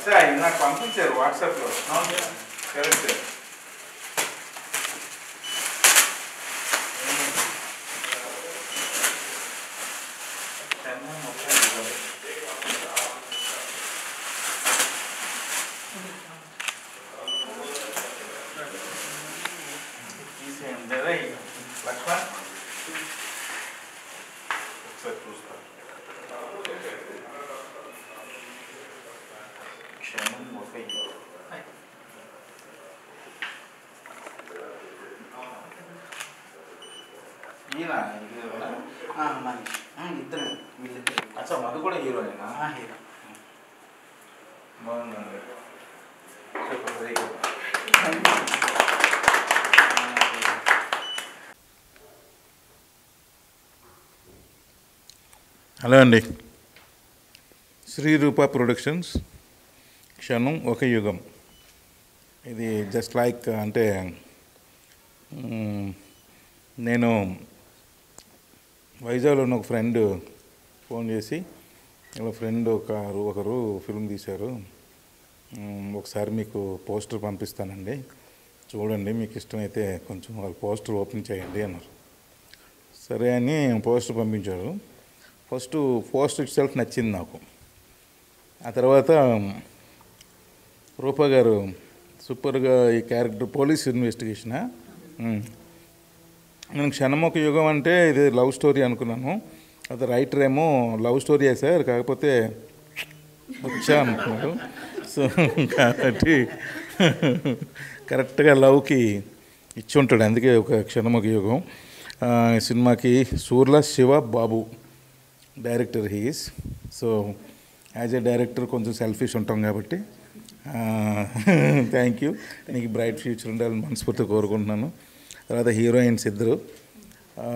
Sir నాకు పంపించారు వాట్సాప్లో కరెక్ట్ తీసేయండి అదే లక్ష్మణ్ ఒకసారి చూస్తా క్షణం ఒక ఈయన హీరోనా మనిషి ఇద్దరు వీళ్ళిద్దరు అచ్చా మధు కూడా హీరోనేనా హీరో బాగుందండి సూపర్ వెరీ గుడ్ హలో అండి శ్రీ రూప ప్రొడక్షన్స్ క్షణం ఒక యుగం ఇది జస్ట్ లైక్ అంటే మ్, నేను వైజాగ్లో ఉన్న ఒక ఫ్రెండ్ ఫోన్ చేసి ఇలా ఫ్రెండ్ ఒక ఒకరు ఫిల్మ్ తీశారు మ్, ఒకసారి మీకు పోస్టర్ పంపిస్తానండి చూడండి మీకు ఇష్టమైతే కొంచెం వాళ్ళ పోస్టర్ ఓపెన్ చేయండి అన్నారు సరే అని పోస్టర్ పంపించారు ఫస్ట్ పోస్టర్ ఇట్ సెల్ఫ్ నచ్చింది నాకు ఆ తర్వాత రూపా గారు సూపర్గా ఈ క్యారెక్టర్ పోలీస్ ఇన్వెస్టిగేషనా మ్. నేను క్షణమొక యుగం అంటే ఇది లవ్ స్టోరీ అనుకున్నాను అది రైటర్ ఏమో లవ్ స్టోరీయే సార్ కాకపోతే వచ్చా అనుకున్నాడు సో కాబట్టి కరెక్ట్గా లవ్కి ఇచ్చి ఉంటాడు అందుకే ఒక క్షణమొక యుగం ఆ, ఈ సినిమాకి Surla Siva Babu director he's so as a director కొంచెం సెల్ఫిష్ ఉంటాం కాబట్టి థ్యాంక్ యూ నీకు బ్రైట్ ఫ్యూచర్ ఉండాలని మనస్ఫూర్తిగా కోరుకుంటున్నాను తర్వాత హీరోయిన్స్ ఇద్దరు ఆ,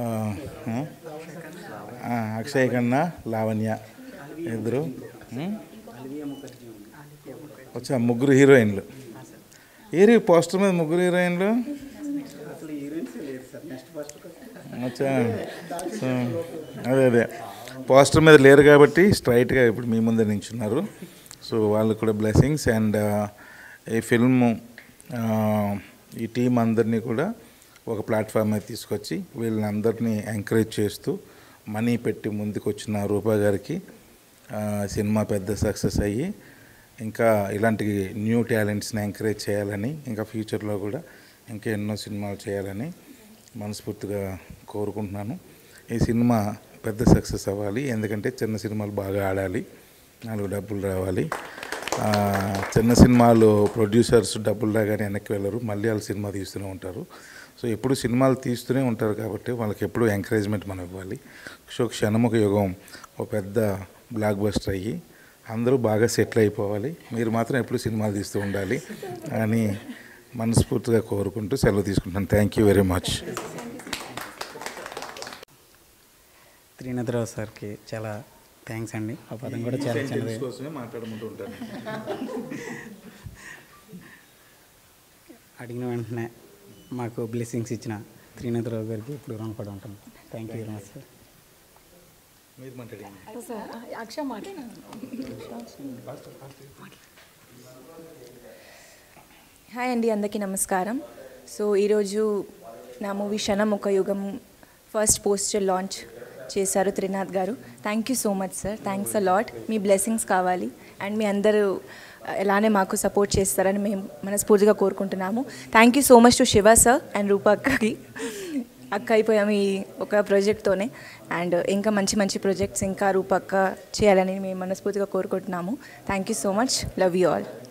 ఆ, అక్షయ్ కన్నా లావణ్య ఇద్దరు ఉం? అలివియా ముఖర్జీ ఉంది వచ్చా ముగ్గురు హీరోయిన్లు ఏరి పోస్టర్ మీద ముగ్గురు హీరోయిన్లు అసలు హీరోయిన్స్ లేదు సార్ నెక్స్ట్ ఫస్ట్ అచ్చా సో అదే అదే పోస్టర్ మీద లేరు కాబట్టి స్ట్రైట్గా ఇప్పుడు మీ ముందే నించున్నారు సో వాళ్ళకు కూడా బ్లెస్సింగ్స్ అండ్ ఈ ఫిల్మ్ ఈ టీం అందరినీ కూడా ఒక ప్లాట్ఫామ్ మీద తీసుకొచ్చి వీళ్ళని అందరినీ ఎంకరేజ్ చేస్తూ మనీ పెట్టి ముందుకు వచ్చిన రూపా గారికి ఆ, సినిమా పెద్ద సక్సెస్ అయ్యి ఇంకా ఇలాంటి న్యూ టాలెంట్స్ని ఎంకరేజ్ చేయాలని ఇంకా ఫ్యూచర్లో కూడా ఇంకా ఎన్నో సినిమాలు చేయాలని మనస్ఫూర్తిగా కోరుకుంటున్నాను ఈ సినిమా పెద్ద సక్సెస్ అవ్వాలి ఎందుకంటే చిన్న సినిమాలు బాగా ఆడాలి నాలుగు డబ్బులు రావాలి ఆ, చిన్న సినిమాలు ప్రొడ్యూసర్స్ డబ్బులు రాగానే వెనక్కి వెళ్ళరు మళ్ళీ వాళ్ళు సినిమా తీస్తూనే ఉంటారు సో ఎప్పుడు సినిమాలు తీస్తూనే ఉంటారు కాబట్టి వాళ్ళకి ఎప్పుడు ఎంకరేజ్మెంట్ మనం ఇవ్వాలి సో క్షణముఖ యుగం ఒక పెద్ద బ్లాక్ బస్టర్ అయ్యి అందరూ బాగా సెటిల్ అయిపోవాలి మీరు మాత్రం ఎప్పుడు సినిమాలు తీస్తూ ఉండాలి అని మనస్ఫూర్తిగా కోరుకుంటూ సెలవు తీసుకుంటాను thank you very much Trinatharao సార్కి చాలా థ్యాంక్స్ అండి ఆ పదం కూడా చాలా చిన్నది కోసమే మాట్లాడుకుంటూ ఉంటాను అడిగిన వెంటనే మాకు బ్లెస్సింగ్స్ ఇచ్చిన త్రినాథరావు గారికి ఇప్పుడు రుణపడి ఉంటాం thank you very much sir మీరు మాట్లాడండి సార్ అక్ష మాట్లాడు హాయ్ అండి అందరికీ నమస్కారం సో ఈరోజు నా మూవీ క్షణం ఒక యుగం ఫస్ట్ పోస్టర్ లాంచ్ చేశారు త్రినాథ్ గారు thank you so much sir thanks a lot మీ బ్లెస్సింగ్స్ కావాలి అండ్ మీ అందరూ ఎలానే మాకు సపోర్ట్ చేస్తారని మేము మనస్ఫూర్తిగా కోరుకుంటున్నాము thank you so much to Shiva sir and Rupa అక్కకి అక్క అయిపోయాము ఈ ఒక ప్రాజెక్ట్తోనే అండ్ ఇంకా మంచి మంచి ప్రాజెక్ట్స్ ఇంకా రూపక్క చేయాలని మేము మనస్ఫూర్తిగా కోరుకుంటున్నాము thank you so much love you all